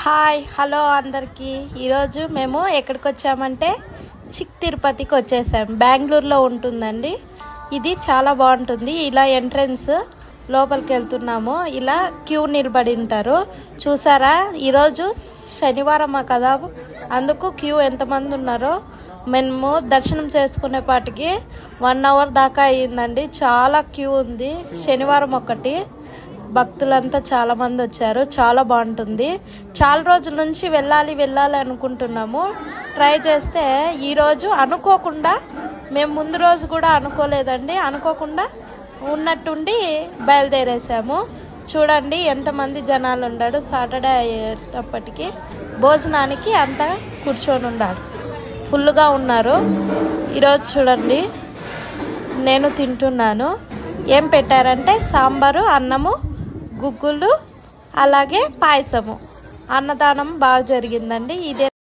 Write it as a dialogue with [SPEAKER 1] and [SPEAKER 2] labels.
[SPEAKER 1] hi hello అందరికీ ఈరోజు మేము ఎక్కడికి వచ్చామంటే చిక్ తిరుపతికి వచ్చేసాం బెంగళూరులో ఉంటుందండి ఇది చాలా బాగుంటుంది ఇలా ఎంట్రన్స్ లోపలికి వెళ్తున్నాము ఇలా క్యూ నిలబడి ఉంటారు చూసారా ఈరోజు శనివారం కదా అందుకు క్యూ ఎంతమంది ఉన్నారో మేము దర్శనం చేసుకునే పాటికి వన్ అవర్ దాకా అయ్యిందండి చాలా క్యూ ఉంది శనివారం ఒకటి భక్తులంతా చాలా మంది వచ్చారు చాలా బాగుంటుంది చాలా రోజుల నుంచి వెళ్ళాలి వెళ్ళాలి అనుకుంటున్నాము ట్రై చేస్తే ఈరోజు అనుకోకుండా మేము ముందు రోజు కూడా అనుకోలేదండి అనుకోకుండా ఉన్నట్టుండి బయలుదేరేసాము చూడండి ఎంతమంది జనాలు ఉన్నాడు సాటర్డే అయ్యేటప్పటికి భోజనానికి అంతా కూర్చొని ఉన్నాడు ఫుల్గా ఉన్నారు ఈరోజు చూడండి నేను తింటున్నాను ఏం పెట్టారంటే సాంబారు అన్నము గుగ్గులు అలాగే పాయసము అన్నదానం బాగా జరిగిందండి ఇదే